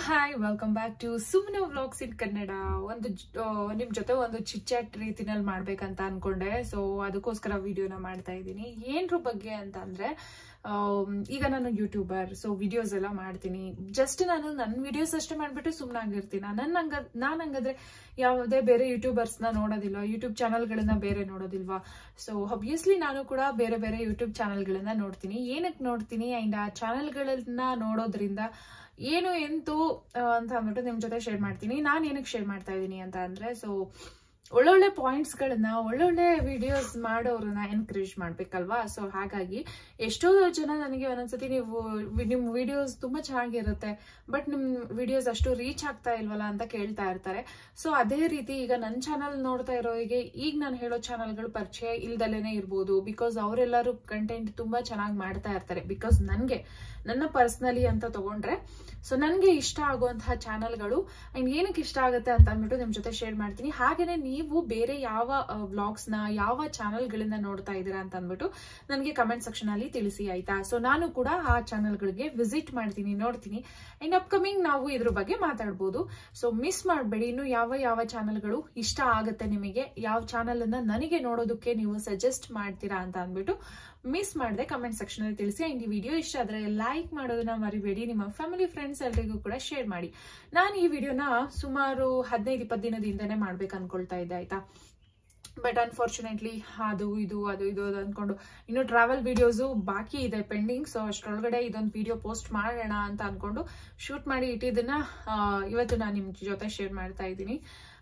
hi welcome back to Sumne vlogs in Kannada ಒಂದು ಜ- ಆ, ನಿಮ್ ಜೊತೆ ಒಂದು ಚಿಟ್ಚಾಟ್ ರೀತಿನಲ್ಲಿ ಮಾಡ್ಬೇಕಂತ ಅನ್ಕೊಂಡೆ ಸೊ ಅದಕ್ಕೋಸ್ಕರ ವಿಡಿಯೋನ ಮಾಡ್ತಾ ಇದ್ದೀನಿ ಏನ್ರ ಬಗ್ಗೆ ಅಂತ ಅಂದ್ರೆ ಆಮ್, ಈಗ ನಾನು ಯೂಟ್ಯೂಬರ್ ಸೊ ವಿಡಿಯೋಸ್ ಎಲ್ಲ ಮಾಡ್ತೀನಿ ಜಸ್ಟ್ ನಾನು ನನ್ನ ವಿಡಿಯೋಸ್ ಅಷ್ಟೇ ಮಾಡ್ಬಿಟ್ಟು ಸುಮ್ಮನಾಗಿರ್ತೀನಿ ನನ್ನ ಹಂಗ ನಾನು ಹಂಗಾದ್ರೆ ಯಾವುದೇ ಬೇರೆ ಯೂಟ್ಯೂಬರ್ಸ್ ನ ನೋಡೋದಿಲ್ಲ ಯೂಟ್ಯೂಬ್ ಚಾನಲ್ಗಳನ್ನ ಬೇರೆ ನೋಡೋದಿಲ್ವಾ ಸೊ ಅಬ್ವಿಯಸ್ಲಿ ನಾನು ಕೂಡ ಬೇರೆ ಬೇರೆ ಯೂಟ್ಯೂಬ್ ಚಾನಲ್ಗಳನ್ನ ನೋಡ್ತೀನಿ ಏನಕ್ಕೆ ನೋಡ್ತೀನಿ ಅಂಡ್ ಆ ಚಾನಲ್ಗಳನ್ನ ನೋಡೋದ್ರಿಂದ ಏನು ಎಂತು ಆ, ಅಂತ ಅಂದ್ಬಿಟ್ಟು ನಿಮ್ ಜೊತೆ ಶೇರ್ ಮಾಡ್ತೀನಿ ನಾನು ಏನಕ್ಕೆ ಶೇರ್ ಮಾಡ್ತಾ ಇದ್ದೀನಿ ಅಂತ ಅಂದ್ರೆ ಸೊ ಒಳ್ಳೊಳ್ಳೆ ಪಾಯಿಂಟ್ಸ್ ಗಳನ್ನ ಒಳ್ಳೊಳ್ಳೆ ವಿಡಿಯೋಸ್ ಮಾಡೋರನ್ನ ಎನ್ಕರೇಜ್ ಮಾಡ್ಬೇಕಲ್ವಾ ಸೊ ಹಾಗಾಗಿ ಎಷ್ಟೋ ಜನ ನನಗೆ ಒಂದೊಂದ್ಸತಿ ನೀವು ವಿ- ನಿಮ್ ವಿಡಿಯೋಸ್ ತುಂಬಾ ಚೆನ್ನಾಗಿರುತ್ತೆ ಬಟ್ ನಿಮ್ ವಿಡಿಯೋಸ್ ಅಷ್ಟು ರೀಚ್ ಆಗ್ತಾ ಇಲ್ವಲ್ಲ ಅಂತ ಕೇಳ್ತಾ ಇರ್ತಾರೆ ಸೊ ಅದೇ ರೀತಿ ಈಗ ನನ್ನ ಚಾನಲ್ ನೋಡ್ತಾ ಇರೋರಿಗೆ ಈಗ ನಾನು ಹೇಳೋ ಚಾನಲ್ಗಳು ಪರಿಚಯ ಇಲ್ದಲೇನೆ ಇರ್ಬೋದು ಬಿಕಾಸ್ ಅವರೆಲ್ಲರೂ ಕಂಟೆಂಟ್ ತುಂಬಾ ಚೆನ್ನಾಗಿ ಮಾಡ್ತಾ ಇರ್ತಾರೆ ಬಿಕಾಸ್ ನನಗೆ ನನ್ನ ಪರ್ಸ್ನಲಿ ಅಂತ ತಗೊಂಡ್ರೆ ಸೊ ನನಗೆ ಇಷ್ಟ ಆಗುವಂತಹ ಚಾನಲ್ಗಳು ಅಂಡ್ ಏನಕ್ಕೆ ಇಷ್ಟ ಆಗುತ್ತೆ ಅಂತ ಅಂದ್ಬಿಟ್ಟು ನಿಮ್ ಜೊತೆ ಶೇರ್ ಮಾಡ್ತೀನಿ ಹಾಗೇನೆ ನೀವು ಬೇರೆ ಯಾವ ವ್ಲಾಗ್ಸ್ ನ ಯಾವ ಚಾನಲ್ಗಳಿಂದ ನೋಡ್ತಾ ಇದ್ದೀರಾ ಅಂತ ಅಂದ್ಬಿಟ್ಟು ನನಗೆ ಕಮೆಂಟ್ ಸೆಕ್ಷನ್ ಅಲ್ಲಿ ತಿಳಿಸಿ ಆಯ್ತಾ ಸೊ ನಾನು ಕೂಡ ಆ ಚಾನಲ್ಗಳಿಗೆ ವಿಸಿಟ್ ಮಾಡ್ತೀನಿ ನೋಡ್ತೀನಿ ಅಂಡ್ ಅಪ್ಕಮಿಂಗ್ ನಾವು ಇದ್ರ ಬಗ್ಗೆ ಮಾತಾಡ್ಬೋದು ಸೊ ಮಿಸ್ ಮಾಡಬೇಡಿ ಇನ್ನು ಯಾವ ಯಾವ ಚಾನಲ್ಗಳು ಇಷ್ಟ ಆಗುತ್ತೆ ನಿಮಗೆ ಯಾವ ಚಾನಲ್ ಅನ್ನ ನನಗೆ ನೋಡೋದಕ್ಕೆ ನೀವು ಸಜೆಸ್ಟ್ ಮಾಡ್ತೀರಾ ಅಂತ ಅಂದ್ಬಿಟ್ಟು ಮಿಸ್ ಮಾಡದೆ ಕಮೆಂಟ್ ಸೆಕ್ಷನ್ ಅಲ್ಲಿ ತಿಳಿಸಿ ಅಂಡ್ ಈ ವಿಡಿಯೋ ಇಷ್ಟ ಆದ್ರೆ ಲೈಕ್ ಮಾಡೋದನ್ನ ಮರಿಬೇಡಿ ನಿಮ್ಮ ಫ್ಯಾಮಿಲಿ ಫ್ರೆಂಡ್ಸ್ ಎಲ್ರಿಗೂ ಕೂಡ ಶೇರ್ ಮಾಡಿ ನಾನು ಈ ವಿಡಿಯೋನ ಸುಮಾರು ಹದಿನೈದು ಇಪ್ಪತ್ತು ದಿನದಿಂದನೇ ಮಾಡ್ಬೇಕು ಅನ್ಕೊಳ್ತಾ ಇದ್ದೆ ಆಯ್ತಾ ಬಟ್ ಅನ್ಫಾರ್ಚುನೇಟ್ಲಿ ಅದು ಇದು ಅದು ಇದು ಅದು ಅನ್ಕೊಂಡು ಇನ್ನು ಟ್ರಾವೆಲ್ ವಿಡಿಯೋಸು ಬಾಕಿ ಇದೆ ಪೆಂಡಿಂಗ್ ಸೊ ಅಷ್ಟರೊಳಗಡೆ ಇದೊಂದು ವಿಡಿಯೋ ಪೋಸ್ಟ್ ಮಾಡೋಣ ಅಂತ ಅನ್ಕೊಂಡು ಶೂಟ್ ಮಾಡಿ ಇಟ್ಟಿದ್ದನ್ನ ಆ, ಇವತ್ತು ನಾನು ನಿಮ್ ಜೊತೆ ಶೇರ್ ಮಾಡ್ತಾ ಇದ್ದೀನಿ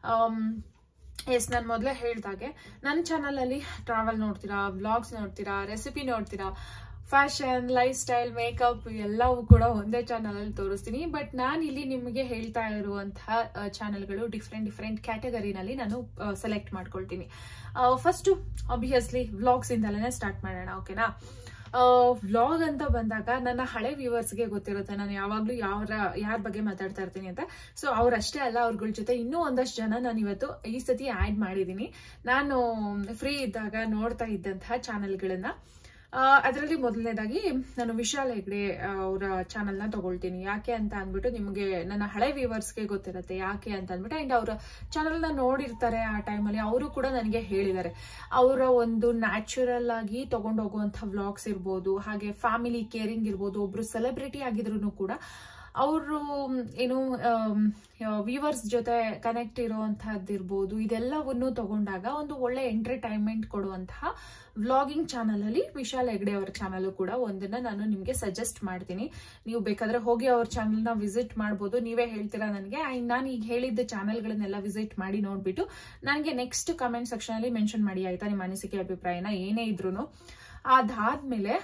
ಎಸ್ ನಾನು ಮೊದಲೇ ಹೇಳ್ದಾಗೆ ನನ್ನ ಚಾನಲಲ್ಲಿ ಟ್ರಾವೆಲ್ ನೋಡ್ತೀರಾ ವ್ಲಾಗ್ಸ್ ನೋಡ್ತೀರಾ ರೆಸಿಪಿ ನೋಡ್ತೀರಾ ಫ್ಯಾಷನ್ ಲೈಫ್ ಸ್ಟೈಲ್ ಮೇಕಪ್ ಎಲ್ಲವೂ ಕೂಡ ಒಂದೇ ಚಾನಲ್ ಅಲ್ಲಿ ತೋರಿಸ್ತೀನಿ ಬಟ್ ನಾನು ಇಲ್ಲಿ ನಿಮಗೆ ಹೇಳ್ತಾ ಇರುವಂತಹ ಚಾನಲ್ಗಳು ಡಿಫ್ರೆಂಟ್ ಡಿಫ್ರೆಂಟ್ ಕ್ಯಾಟಗರಿನಲ್ಲಿ ನಾನು ಸೆಲೆಕ್ಟ್ ಮಾಡ್ಕೊಳ್ತೀನಿ ಫಸ್ಟ್ ಆಬ್ವಿಯಸ್ಲಿ ವ್ಲಾಗ್ಸ್ ಇಂದಲೇ ಸ್ಟಾರ್ಟ್ ಮಾಡೋಣ ಓಕೆನಾ ವ್ಲಾಗ್ ಅಂತ ಬಂದಾಗ ನನ್ನ ಹಳೆ ವ್ಯೂವರ್ಸ್ಗೆ ಗೊತ್ತಿರುತ್ತೆ ನಾನು ಯಾವಾಗ್ಲೂ ಯಾವ್ರ ಯಾರ ಬಗ್ಗೆ ಮಾತಾಡ್ತಾ ಇರ್ತೀನಿ ಅಂತ ಸೊ ಅವ್ರಷ್ಟೇ ಅಲ್ಲ ಅವ್ರಗಳ ಜೊತೆ ಇನ್ನೂ ಒಂದಷ್ಟು ಜನ ನಾನು ಇವತ್ತು ಈ ಸತಿ ಆಡ್ ಮಾಡಿದ್ದೀನಿ ನಾನು ಫ್ರೀ ಇದ್ದಾಗ ನೋಡ್ತಾ ಇದ್ದಂತಹ ಚಾನೆಲ್ಗಳನ್ನ ಅದರಲ್ಲಿ ಮೊದಲನೇದಾಗಿ ನಾನು ವಿಶಾಲ್ ಹೆಗ್ಡೆ ಅವರ ಚಾನಲ್ನ ತಗೊಳ್ತೀನಿ ಯಾಕೆ ಅಂತ ಅಂದ್ಬಿಟ್ಟು ನಿಮಗೆ ನನ್ನ ಹಳೆ ವ್ಯೂವರ್ಸ್ಗೆ ಗೊತ್ತಿರುತ್ತೆ ಯಾಕೆ ಅಂತ ಅಂದ್ಬಿಟ್ಟು ಅಂಡ್ ಅವರ ಚಾನಲ್ನ ನೋಡಿರ್ತಾರೆ ಆ ಟೈಮಲ್ಲಿ ಅವರು ಕೂಡ ನನಗೆ ಹೇಳಿದ್ದಾರೆ ಅವರ ಒಂದು ನ್ಯಾಚುರಲ್ ಆಗಿ ತಗೊಂಡು ಹೋಗುವಂಥ ವ್ಲಾಗ್ಸ್ ಇರ್ಬೋದು ಹಾಗೆ ಫ್ಯಾಮಿಲಿ ಕೇರಿಂಗ್ ಇರ್ಬೋದು ಒಬ್ರು ಸೆಲೆಬ್ರಿಟಿ ಆಗಿದ್ರು ಕೂಡ ಅವರು ಏನು ವ್ಯೂವರ್ಸ್ ಜೊತೆ ಕನೆಕ್ಟ್ ಇರುವಂತಹದ್ದಿರ್ಬೋದು ಇದೆಲ್ಲವನ್ನು ತಗೊಂಡಾಗ ಒಂದು ಒಳ್ಳೆ ಎಂಟರ್ಟೈನ್ಮೆಂಟ್ ಕೊಡುವಂತಹ ವ್ಲಾಗಿಂಗ್ ಚಾನಲ್ ಅಲ್ಲಿ ವಿಶಾಲ್ ಹೆಗ್ಡೆ ಅವರ ಚಾನಲ್ ಕೂಡ ಒಂದನ್ನ ನಾನು ನಿಮ್ಗೆ ಸಜೆಸ್ಟ್ ಮಾಡ್ತೀನಿ ನೀವು ಬೇಕಾದ್ರೆ ಹೋಗಿ ಅವ್ರ ಚಾನಲ್ ನ ವಿಸಿಟ್ ಮಾಡ್ಬೋದು ನೀವೇ ಹೇಳ್ತೀರಾ ನನಗೆ ಅಂಡ್ ನಾನು ಈಗ ಹೇಳಿದ್ದ ಚಾನಲ್ಗಳನ್ನೆಲ್ಲ ವಿಸಿಟ್ ಮಾಡಿ ನೋಡ್ಬಿಟ್ಟು ನನಗೆ ನೆಕ್ಸ್ಟ್ ಕಮೆಂಟ್ ಸೆಕ್ಷನ್ ಅಲ್ಲಿ ಮೆನ್ಷನ್ ಮಾಡಿ ಆಯ್ತಾ ನಿಮ್ಮ ಅನಿಸಿಕೆ ಅಭಿಪ್ರಾಯನ ಏನೇ ಇದ್ರು ಅದಾದ್ಮೇಲೆ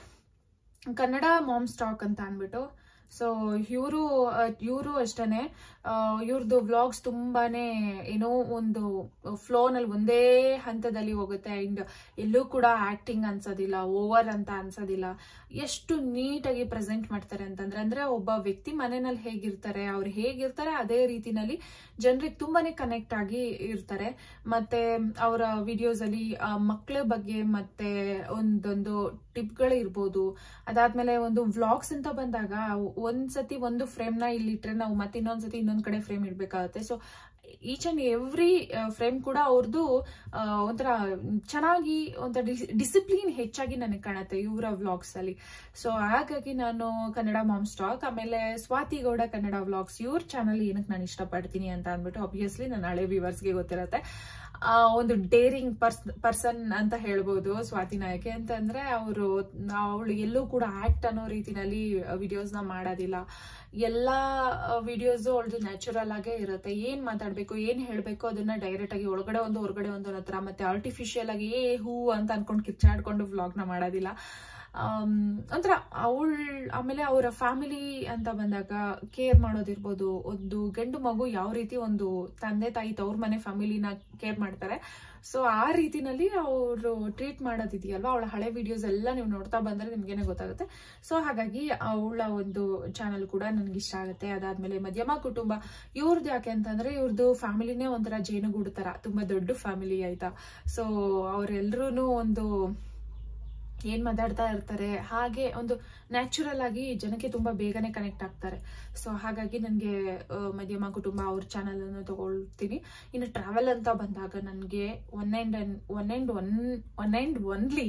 ಕನ್ನಡ ಮಾಮ್ ಸ್ಟಾಕ್ ಅಂತ ಅಂದ್ಬಿಟ್ಟು ಸೊ ಇವರು ಇವರು ಅಷ್ಟೇನೆ ಇವ್ರದ್ದು ವ್ಲಾಗ್ಸ್ ತುಂಬಾನೇ ಏನೋ ಒಂದು ಫ್ಲೋನಲ್ಲಿ ಒಂದೇ ಹಂತದಲ್ಲಿ ಹೋಗುತ್ತೆ ಅಂಡ್ ಎಲ್ಲೂ ಕೂಡ ಆಕ್ಟಿಂಗ್ ಅನ್ಸೋದಿಲ್ಲ ಓವರ್ ಅಂತ ಅನ್ಸೋದಿಲ್ಲ ಎಷ್ಟು ನೀಟಾಗಿ ಪ್ರೆಸೆಂಟ್ ಮಾಡ್ತಾರೆ ಅಂತಂದ್ರೆ ಅಂದ್ರೆ ಒಬ್ಬ ವ್ಯಕ್ತಿ ಮನೆಯಲ್ಲಿ ಹೇಗಿರ್ತಾರೆ ಅವ್ರು ಹೇಗಿರ್ತಾರೆ ಅದೇ ರೀತಿನಲ್ಲಿ ಜನರಿಗೆ ತುಂಬಾನೇ ಕನೆಕ್ಟ್ ಆಗಿ ಇರ್ತಾರೆ ಮತ್ತೆ ಅವರ ವಿಡಿಯೋಸ್ ಅಲ್ಲಿ ಮಕ್ಕಳ ಬಗ್ಗೆ ಮತ್ತೆ ಒಂದೊಂದು ಟಿಪ್ಗಳು ಇರ್ಬೋದು ಅದಾದ್ಮೇಲೆ ಒಂದು ವ್ಲಾಗ್ಸ್ ಅಂತ ಬಂದಾಗ ಒಂದ್ಸತಿ ಒಂದು ಫ್ರೇಮ್ ನ ಇಲ್ಲಿಟ್ರೆ ನಾವು ಮತ್ತೆ ಇನ್ನೊಂದ್ಸತಿ ಇನ್ನೊಂದ್ ಕಡೆ ಫ್ರೇಮ್ ಇಡ್ಬೇಕಾಗುತ್ತೆ so each and every frame ಕೂಡ ಅವ್ರದ್ದು ಒಂಥರ ಚೆನ್ನಾಗಿ ಒಂಥರ ಡಿಸಿಪ್ಲಿನ್ ಹೆಚ್ಚಾಗಿ ನನಗೆ ಕಾಣುತ್ತೆ ಇವರ ವ್ಲಾಗ್ಸ್ ಅಲ್ಲಿ ಸೊ ಹಾಗಾಗಿ ನಾನು ಕನ್ನಡ ಮಾಮ್ ಸ್ಟಾಕ್ ಆಮೇಲೆ ಸ್ವಾತಿ ಗೌಡ ಕನ್ನಡ ವ್ಲಾಗ್ಸ್ ಇವ್ರ ಚಾನಲ್ ಏನಕ್ಕೆ ನಾನು ಇಷ್ಟಪಡ್ತೀನಿ ಅಂತ ಅಂದ್ಬಿಟ್ಟು ಆಬ್ವಿಯಸ್ಲಿ ನನ್ನ ಹಳೆ ವ್ಯೂವರ್ಸ್ಗೆ ಗೊತ್ತಿರುತ್ತೆ ಆ, ಒಂದು ಡೇರಿಂಗ್ ಪರ್ಸ್ ಪರ್ಸನ್ ಅಂತ ಹೇಳ್ಬೋದು ಸ್ವಾತಿ ನಾಯಕೆ ಅಂತಂದ್ರೆ ಅವರು ಅವಳು ಎಲ್ಲೂ ಕೂಡ ಆಕ್ಟ್ ಅನ್ನೋ ರೀತಿನಲ್ಲಿ ವಿಡಿಯೋಸ್ ನ ಮಾಡೋದಿಲ್ಲ ಎಲ್ಲಾ ವಿಡಿಯೋಸ್ ಅವಳದು ನ್ಯಾಚುರಲ್ ಆಗೇ ಇರುತ್ತೆ ಏನ್ ಮಾತಾಡ್ಬೇಕು ಏನ್ ಹೇಳ್ಬೇಕು ಅದನ್ನ ಡೈರೆಕ್ಟ್ ಆಗಿ ಒಳಗಡೆ ಒಂದು ಹೊರಗಡೆ ಒಂದು ಹತ್ರ ಮತ್ತೆ ಆರ್ಟಿಫಿಷಿಯಲ್ ಆಗಿ ಏ ಹೂ ಅಂತ ಅನ್ಕೊಂಡು ಕಿರ್ಚಾಡ್ಕೊಂಡು ವ್ಲಾಗ್ ನ ಮಾಡೋದಿಲ್ಲ ಆಮ್, ಒಂಥರ ಅವಳ ಆಮೇಲೆ ಅವರ ಫ್ಯಾಮಿಲಿ ಅಂತ ಬಂದಾಗ ಕೇರ್ ಮಾಡೋದಿರ್ಬೋದು ಒಂದು ಗಂಡು ಮಗು ಯಾವ ರೀತಿ ಒಂದು ತಂದೆ ತಾಯಿ ತವ್ರ ಮನೆ ಫ್ಯಾಮಿಲಿನ ಕೇರ್ ಮಾಡ್ತಾರೆ ಸೊ ಆ ರೀತಿನಲ್ಲಿ ಅವರು ಟ್ರೀಟ್ ಮಾಡೋದಿದೆಯಲ್ವಾ ಅವಳ ಹಳೆ ವಿಡಿಯೋಸ್ ಎಲ್ಲ ನೀವು ನೋಡ್ತಾ ಬಂದ್ರೆ ನಿಮ್ಗೇನೆ ಗೊತ್ತಾಗುತ್ತೆ ಸೊ ಹಾಗಾಗಿ ಅವಳ ಒಂದು ಚಾನಲ್ ಕೂಡ ನನ್ಗೆ ಇಷ್ಟ ಆಗುತ್ತೆ ಅದಾದ್ಮೇಲೆ ಮಧ್ಯಮ ಕುಟುಂಬ ಇವ್ರದ್ದು ಯಾಕೆ ಅಂತಂದ್ರೆ ಇವ್ರದ್ದು ಫ್ಯಾಮಿಲಿನೇ ಒಂಥರ ಜೇನುಗೂಡು ತರ ತುಂಬಾ ದೊಡ್ಡ ಫ್ಯಾಮಿಲಿ ಆಯ್ತಾ ಸೊ ಅವ್ರೆಲ್ರೂ ಒಂದು ಏನ್ ಮಾತಾಡ್ತಾ ಇರ್ತಾರೆ ಹಾಗೆ ಒಂದು ನ್ಯಾಚುರಲ್ ಆಗಿ ಜನಕ್ಕೆ ತುಂಬಾ ಬೇಗನೆ ಕನೆಕ್ಟ್ ಆಗ್ತಾರೆ ಸೊ ಹಾಗಾಗಿ ನನಗೆ ಮಧ್ಯಮ ಕುಟುಂಬ ಅವ್ರ ಚಾನಲ್ ಅನ್ನು ತಗೊಳ್ತೀನಿ ಇನ್ನು ಟ್ರಾವೆಲ್ ಅಂತ ಬಂದಾಗ ನನಗೆ one and one and one one and only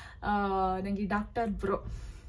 ನನಗೆ ಡಾಕ್ಟರ್ ಬ್ರೋ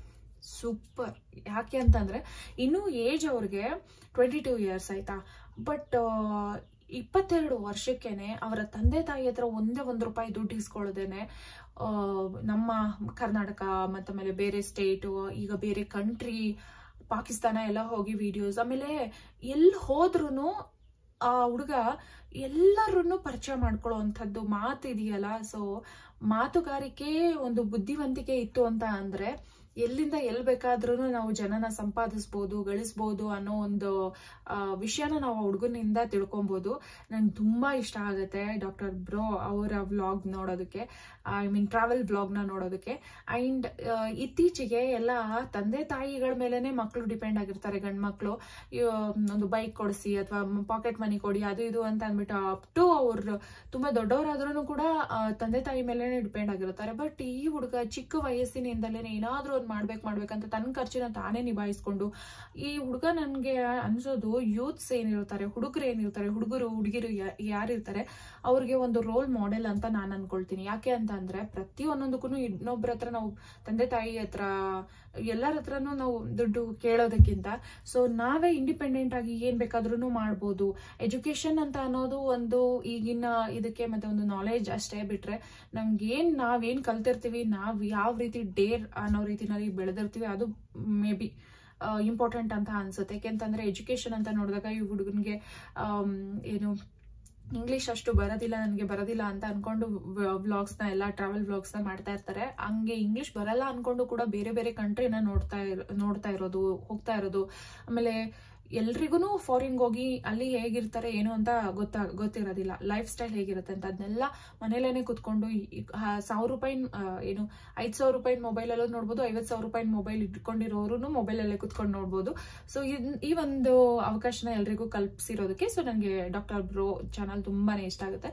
ಸೂಪರ್ ಯಾಕೆ ಅಂತಂದ್ರೆ ಇನ್ನೂ ಏಜ್ ಅವ್ರಿಗೆ ಟ್ವೆಂಟಿ ಟೂ ಇಯರ್ಸ್ ಆಯ್ತಾ ಬಟ್ ಇಪ್ಪತ್ತೆರಡು ವರ್ಷಕ್ಕೇನೆ ಅವರ ತಂದೆ ತಾಯಿ ಹತ್ರ ಒಂದೇ ಒಂದು ರೂಪಾಯಿ ದುಡ್ಡು ಇಸ್ಕೊಳ್ಳೋದೇನೆ ಆ, ನಮ್ಮ ಕರ್ನಾಟಕ ಮತ್ತು ಆಮೇಲೆ ಬೇರೆ ಸ್ಟೇಟು ಈಗ ಬೇರೆ ಕಂಟ್ರಿ ಪಾಕಿಸ್ತಾನ ಎಲ್ಲ ಹೋಗಿ ವಿಡಿಯೋಸ್ ಆಮೇಲೆ ಎಲ್ಲಿ ಹೋದ್ರೂ ಆ ಹುಡುಗ ಎಲ್ಲರನ್ನು ಪರಿಚಯ ಮಾಡ್ಕೊಳ್ಳೋ ಅಂಥದ್ದು ಮಾತು ಇದೆಯಲ್ಲ ಸೊ ಮಾತುಗಾರಿಕೆ ಒಂದು ಬುದ್ಧಿವಂತಿಕೆ ಇತ್ತು ಅಂತ ಅಂದ್ರೆ ಎಲ್ಲಿಂದ ಎಲ್ಲಿ ಬೇಕಾದ್ರೂ ನಾವು ಜನನ ಸಂಪಾದಿಸ್ಬೋದು ಗಳಿಸ್ಬೋದು ಅನ್ನೋ ಒಂದು ಆ, ವಿಷಯನ ನಾವು ಆ ಹುಡುಗನಿಂದ ತಿಳ್ಕೊಬೋದು ನಂಗೆ ತುಂಬಾ ಇಷ್ಟ ಆಗುತ್ತೆ ಡಾಕ್ಟರ್ ಬ್ರೋ ಅವರ ವ್ಲಾಗ್ ನೋಡೋದಕ್ಕೆ ಐ ಮೀನ್ ಟ್ರಾವೆಲ್ ವ್ಲಾಗ್ನ ನೋಡೋದಕ್ಕೆ ಅಂಡ್ ಇತ್ತೀಚೆಗೆ ಎಲ್ಲ ತಂದೆ ತಾಯಿಗಳ ಮೇಲೆನೆ ಮಕ್ಕಳು ಡಿಪೆಂಡ್ ಆಗಿರ್ತಾರೆ ಗಂಡ್ ಮಕ್ಕಳು ಒಂದು ಬೈಕ್ ಕೊಡಿಸಿ ಅಥವಾ ಪಾಕೆಟ್ ಮನಿ ಕೊಡಿ ಅದು ಇದು ಅಂತ ಅಂದ್ಬಿಟ್ಟು ಅಪ್ ಟು ಅವ್ರು ತುಂಬಾ ದೊಡ್ಡವರಾದ್ರೂ ಕೂಡ ಆ, ತಂದೆ ತಾಯಿ ಮೇಲೆನೆ ಡಿಪೆಂಡ್ ಆಗಿರ್ತಾರೆ ಬಟ್ ಈ ಹುಡುಗ ಚಿಕ್ಕ ವಯಸ್ಸಿನಿಂದಲೇ ಏನಾದ್ರೂ ಒಂದು ಮಾಡ್ಬೇಕು ಮಾಡ್ಬೇಕಂತ ತನ್ನ ಖರ್ಚಿನ ತಾನೇ ನಿಭಾಯಿಸ್ಕೊಂಡು ಈ ಹುಡುಗ ನನ್ಗೆ ಅನ್ಸೋದು ಯೂತ್ಸ್ ಏನಿರ್ತಾರೆ ಹುಡುಗರು ಏನಿರ್ತಾರೆ ಹುಡುಗರು ಹುಡುಗಿರು ಯಾರಿರ್ತಾರೆ ಅವ್ರಿಗೆ ಒಂದು ರೋಲ್ ಮಾಡೆಲ್ ಅಂತ ನಾನು ಅನ್ಕೊಳ್ತೀನಿ ಯಾಕೆ ಅಂತ ಅಂದ್ರೆ ಪ್ರತಿ ಒಂದೊಂದಕ್ಕೂ ಇನ್ನೊಬ್ರ ಹತ್ರ ನಾವು ತಂದೆ ತಾಯಿ ಹತ್ರ ಎಲ್ಲರ ಹತ್ರನೂ ನಾವು ದುಡ್ಡು ಕೇಳೋದಕ್ಕಿಂತ ಸೊ ನಾವೇ ಇಂಡಿಪೆಂಡೆಂಟ್ ಆಗಿ ಏನ್ ಬೇಕಾದ್ರೂ ಮಾಡ್ಬೋದು ಎಜುಕೇಶನ್ ಅಂತ ಅನ್ನೋದು ಒಂದು ಈಗಿನ ಇದಕ್ಕೆ ಮತ್ತೆ ಒಂದು ನಾಲೆಜ್ ಅಷ್ಟೇ ಬಿಟ್ರೆ ನಮ್ಗೆ ಏನ್ ನಾವೇನ್ ಕಲ್ತಿರ್ತೀವಿ ನಾವ್ ಯಾವ ರೀತಿ ಡೇರ್ ಅನ್ನೋ ರೀತಿನಲ್ಲಿ ಬೆಳೆದಿರ್ತೀವಿ ಅದು ಮೇ ಬಿ ಇಂಪಾರ್ಟೆಂಟ್ ಅಂತ ಅನ್ಸುತ್ತೆ ಯಾಕೆಂತಂದ್ರೆ ಎಜುಕೇಶನ್ ಅಂತ ನೋಡಿದಾಗ ಈ ಹುಡುಗನ್ಗೆ ಆಮ್, ಏನು ಇಂಗ್ಲಿಷ್ ಅಷ್ಟು ಬರೋದಿಲ್ಲ ನನಗೆ ಬರೋದಿಲ್ಲ ಅಂತ ಅನ್ಕೊಂಡು ವ್ಲಾಗ್ಸ್ನ ಎಲ್ಲ ಟ್ರಾವೆಲ್ ವ್ಲಾಗ್ಸ್ನ ಮಾಡ್ತಾ ಇರ್ತಾರೆ ಹಂಗೆ ಇಂಗ್ಲಿಷ್ ಬರಲ್ಲ ಅನ್ಕೊಂಡು ಕೂಡ ಬೇರೆ ಬೇರೆ ಕಂಟ್ರಿನ ನೋಡ್ತಾ ಇರೋ ನೋಡ್ತಾ ಇರೋದು ಹೋಗ್ತಾ ಇರೋದು ಆಮೇಲೆ ಎಲ್ರಿಗೂ ಫಾರಿನ್ ಹೋಗಿ ಅಲ್ಲಿ ಹೇಗಿರ್ತಾರೆ ಏನು ಅಂತ ಗೊತ್ತಾ ಗೊತ್ತಿರೋದಿಲ್ಲ ಲೈಫ್ ಸ್ಟೈಲ್ ಹೇಗಿರುತ್ತೆ ಅಂತ ಅದನ್ನೆಲ್ಲ ಮನೇಲೇನೆ ಕುತ್ಕೊಂಡು ಸಾವಿರ ರೂಪಾಯಿ ಏನು ಐದ್ ಸಾವಿರ ರೂಪಾಯಿ ಮೊಬೈಲ್ ಅಲ್ಲೂ ನೋಡ್ಬೋದು ಐವತ್ ಸಾವಿರ ರೂಪಾಯಿ ಮೊಬೈಲ್ ಇಟ್ಕೊಂಡಿರೋರು ಮೊಬೈಲ್ ಅಲ್ಲೇ ಕುತ್ಕೊಂಡು ನೋಡ್ಬೋದು ಸೊ ಈ ಒಂದು ಅವಕಾಶನ ಎಲ್ರಿಗೂ ಕಲ್ಪಿಸಿರೋದಕ್ಕೆ ಸೊ ನನಗೆ ಡಾಕ್ಟರ್ ಬ್ರೋ ಚಾನಲ್ ತುಂಬಾನೇ ಇಷ್ಟ ಆಗುತ್ತೆ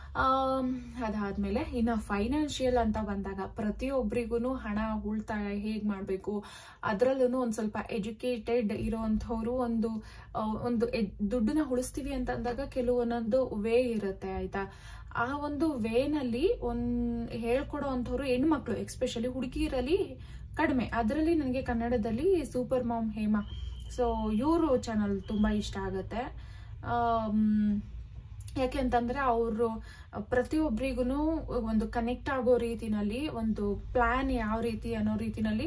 ಆಮ್, ಅದಾದ್ಮೇಲೆ ಇನ್ನು ಫೈನಾನ್ಷಿಯಲ್ ಅಂತ ಬಂದಾಗ ಪ್ರತಿಯೊಬ್ಬರಿಗೂ ಹಣ ಉಳಿತಾಯ ಹೇಗ್ ಮಾಡಬೇಕು ಅದರಲ್ಲೂ ಒಂದು ಸ್ವಲ್ಪ ಎಜುಕೇಟೆಡ್ ಇರೋವಂಥವ್ರು ಒಂದು ಆ, ಒಂದು ಎ- ದುಡ್ಡನ್ನ ಉಳಿಸ್ತೀವಿ ಅಂತ ಅಂದಾಗ ಕೆಲವೊಂದೊಂದು ವೇ ಇರುತ್ತೆ ಆಯ್ತಾ ಆ ಒಂದು ವೇನಲ್ಲಿ ಒಂದ್ ಹೇಳ್ಕೊಡೋ ಅಂಥವ್ರು ಹೆಣ್ಮಕ್ಳು ಎಕ್ಸ್ಪೆಷಲಿ ಹುಡುಗಿರಲ್ಲಿ ಕಡಿಮೆ ಅದರಲ್ಲಿ ನನಗೆ ಕನ್ನಡದಲ್ಲಿ ಸೂಪರ್ ಮಾಮ್ ಹೇಮಾ ಸೊ ಇವರು ಚಾನಲ್ ತುಂಬಾ ಇಷ್ಟ ಆಗತ್ತೆ ಆಮ್, ಯಾಕೆ ಅಂತಂದ್ರೆ ಅವರು ಪ್ರತಿಯೊಬ್ಬರಿಗೂ ಒಂದು ಕನೆಕ್ಟ್ ಆಗೋ ರೀತಿನಲ್ಲಿ ಒಂದು ಪ್ಲಾನ್ ಯಾವ ರೀತಿ ಅನ್ನೋ ರೀತಿನಲ್ಲಿ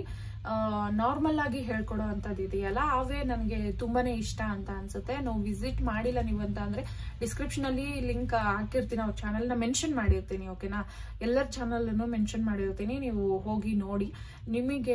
ನಾರ್ಮಲ್ ಆಗಿ ಹೇಳ್ಕೊಡೋ ಅಂಥದ್ದು ಇದೆಯಲ್ಲ ಅವೇ ನನಗೆ ತುಂಬಾನೇ ಇಷ್ಟ ಅಂತ ಅನ್ಸುತ್ತೆ ನಾವು ವಿಸಿಟ್ ಮಾಡಿಲ್ಲ ನೀವು ಅಂತ ಅಂದ್ರೆ ಡಿಸ್ಕ್ರಿಪ್ಷನ್ ಅಲ್ಲಿ ಲಿಂಕ್ ಹಾಕಿರ್ತೀನಿ ಅವ್ರ ಚಾನಲ್ನ ಮೆನ್ಷನ್ ಮಾಡಿರ್ತೀನಿ ಓಕೆನಾ ಎಲ್ಲರ ಚಾನಲ್ನು ಮೆನ್ಷನ್ ಮಾಡಿರ್ತೀನಿ ನೀವು ಹೋಗಿ ನೋಡಿ ನಿಮಗೆ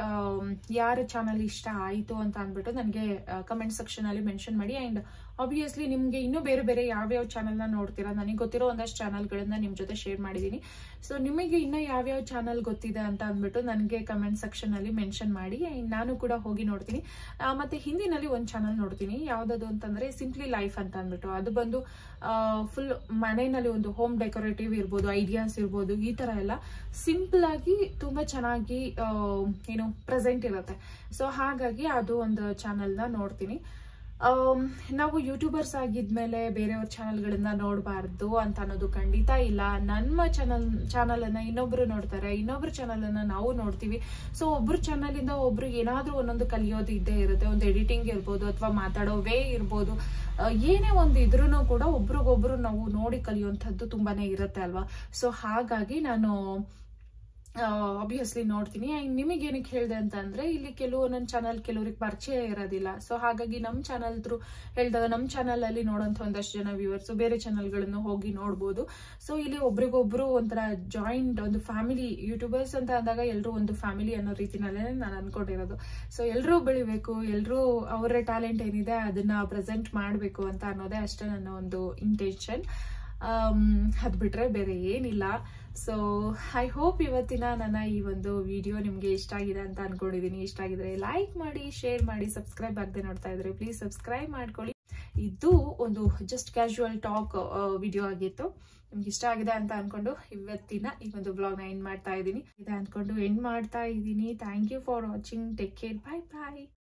ಯಾರ ಚಾನಲ್ ಇಷ್ಟ ಆಯಿತು ಅಂತ ಅಂದ್ಬಿಟ್ಟು ನನಗೆ ಕಮೆಂಟ್ ಸೆಕ್ಷನ್ ಅಲ್ಲಿ ಮೆನ್ಷನ್ ಮಾಡಿ ಅಂಡ್ ಆಬ್ವಿಯಸ್ಲಿ ನಿಮ್ಗೆ ಇನ್ನೂ ಬೇರೆ ಬೇರೆ ಯಾವ್ಯಾವ ಚಾನಲ್ನ ನೋಡ್ತೀರಾ ನನಗೆ ಗೊತ್ತಿರೋ ಒಂದಷ್ಟು ಚಾನಲ್ಗಳನ್ನ ನಿಮ್ ಜೊತೆ ಶೇರ್ ಮಾಡಿದ್ದೀನಿ ಸೊ ನಿಮಗೆ ಇನ್ನೂ ಯಾವ್ಯಾವ ಚಾನಲ್ ಗೊತ್ತಿದೆ ಅಂತ ಅಂದ್ಬಿಟ್ಟು ನನಗೆ ಕಮೆಂಟ್ ಸೆಕ್ಷನ್ ಅಲ್ಲಿ ಮೆನ್ಷನ್ ಮಾಡಿ and ನಾನು ಕೂಡ ಹೋಗಿ ನೋಡ್ತೀನಿ ಆ, ಮತ್ತೆ ಹಿಂದಿನಲ್ಲಿ ಒಂದು ಚಾನಲ್ ನೋಡ್ತೀನಿ ಯಾವ್ದದು ಅಂತಂದ್ರೆ ಸಿಂಪ್ಲಿ ಲೈಫ್ ಅಂತ ಅಂದ್ಬಿಟ್ಟು ಅದು ಬಂದು ಫುಲ್ ಮನೆಯಲ್ಲಿ ಒಂದು ಹೋಮ್ ಡೆಕೋರೇಟಿವ್ ಇರ್ಬೋದು ಐಡಿಯಾಸ್ ಇರ್ಬೋದು ಈ ತರ ಎಲ್ಲ ಸಿಂಪಲ್ ಆಗಿ ತುಂಬಾ ಚೆನ್ನಾಗಿ ಆ, ಏನು ಪ್ರೆಸೆಂಟ್ ಇರುತ್ತೆ ಸೊ ಹಾಗಾಗಿ ಅದು ಒಂದು ಚಾನಲ್ನ ನೋಡ್ತೀನಿ ಆಮ್, ನಾವು ಯೂಟ್ಯೂಬರ್ಸ್ ಆಗಿದ್ಮೇಲೆ ಬೇರೆಯವ್ರ ಚಾನಲ್ಗಳನ್ನ ನೋಡಬಾರ್ದು ಅಂತ ಅನ್ನೋದು ಖಂಡಿತ ಇಲ್ಲ ನಮ್ಮ ಚಾನಲ್ ಚಾನಲ್ ಅನ್ನ ಇನ್ನೊಬ್ರು ನೋಡ್ತಾರೆ ಇನ್ನೊಬ್ರ ಚಾನಲ್ ಅನ್ನ ನಾವು ನೋಡ್ತೀವಿ ಸೊ ಒಬ್ರು ಚಾನಲ್ ಇಂದ ಒಬ್ರು ಏನಾದ್ರೂ ಒಂದೊಂದು ಕಲಿಯೋದು ಇದ್ದೇ ಇರುತ್ತೆ ಒಂದು ಎಡಿಟಿಂಗ್ ಇರ್ಬೋದು ಅಥವಾ ಮಾತಾಡೋ ವೇ ಇರ್ಬೋದು ಆ, ಏನೇ ಒಂದು ಇದ್ರೂ ಕೂಡ ಒಬ್ರಿಗೊಬ್ರು ನಾವು ನೋಡಿ ಕಲಿಯುವಂಥದ್ದು ತುಂಬಾನೇ ಇರುತ್ತೆ ಅಲ್ವಾ ಸೊ ಹಾಗಾಗಿ ನಾನು ಆಬ್ವಿಯಸ್ಲಿ ನೋಡ್ತೀನಿ ಆ್ಯಂಡ್ ನಿಮಗೆ ಏನಕ್ಕೆ ಹೇಳಿದೆ ಅಂತ ಅಂದ್ರೆ ಇಲ್ಲಿ ಕೆಲವು ನನ್ನ ಚಾನಲ್ ಕೆಲವ್ರಿಗೆ ಪರಿಚಯ ಇರೋದಿಲ್ಲ ಸೊ ಹಾಗಾಗಿ ನಮ್ಮ ಚಾನಲ್ ಥ್ರೂ ಹೇಳಿದಾಗ ನಮ್ಮ ಚಾನಲ್ ಅಲ್ಲಿ ನೋಡೋಂಥ ಒಂದಷ್ಟು ಜನ ವ್ಯೂವರ್ಸ್ ಬೇರೆ ಚಾನಲ್ಗಳನ್ನು ಹೋಗಿ ನೋಡ್ಬೋದು ಸೊ ಇಲ್ಲಿ ಒಬ್ರಿಗೊಬ್ರು ಒಂಥರ ಜಾಯಿಂಟ್ ಒಂದು ಫ್ಯಾಮಿಲಿ ಯೂಟ್ಯೂಬರ್ಸ್ ಅಂತ ಅಂದಾಗ ಎಲ್ಲರೂ ಒಂದು ಫ್ಯಾಮಿಲಿ ಅನ್ನೋ ರೀತಿನಲ್ಲೇ ನಾನು ಅನ್ಕೊಂಡಿರೋದು ಸೊ ಎಲ್ಲರೂ ಬೆಳಿಬೇಕು ಎಲ್ಲರೂ ಅವರ ಟ್ಯಾಲೆಂಟ್ ಏನಿದೆ ಅದನ್ನ ಪ್ರೆಸೆಂಟ್ ಮಾಡಬೇಕು ಅಂತ ಅನ್ನೋದೇ ಅಷ್ಟೇ ನನ್ನ ಒಂದು ಇಂಟೆನ್ಷನ್ ಅದು ಬಿಟ್ರೆ ಬೇರೆ ಏನಿಲ್ಲ ಸೊ ಐ ಹೋಪ್ ಇವತ್ತಿನ ನನ್ನ ಈ ಒಂದು ವಿಡಿಯೋ ನಿಮಗೆ ಇಷ್ಟ ಆಗಿದೆ ಅಂತ ಅನ್ಕೊಂಡಿದೀನಿ ಇಷ್ಟ ಆಗಿದ್ರೆ ಲೈಕ್ ಮಾಡಿ ಶೇರ್ ಮಾಡಿ ಸಬ್ಸ್ಕ್ರೈಬ್ ಆಗದೆ ನೋಡ್ತಾ ಇದ್ರೆ ಪ್ಲೀಸ್ ಸಬ್ಸ್ಕ್ರೈಬ್ ಮಾಡ್ಕೊಳ್ಳಿ ಇದು ಒಂದು ಜಸ್ಟ್ ಕ್ಯಾಶುವಲ್ ಟಾಕ್ ವಿಡಿಯೋ ಆಗಿತ್ತು ನಿಮ್ಗೆ ಇಷ್ಟ ಆಗಿದೆ ಅಂತ ಅನ್ಕೊಂಡು ಇವತ್ತಿನ ಈ ಒಂದು ಬ್ಲಾಗ್ನ ಎಂಡ್ ಮಾಡ್ತಾ ಇದ್ದೀನಿ ಇದೆ ಅನ್ಕೊಂಡು ಎಂಡ್ ಮಾಡ್ತಾ ಇದ್ದೀನಿ thank you for watching take care bye bye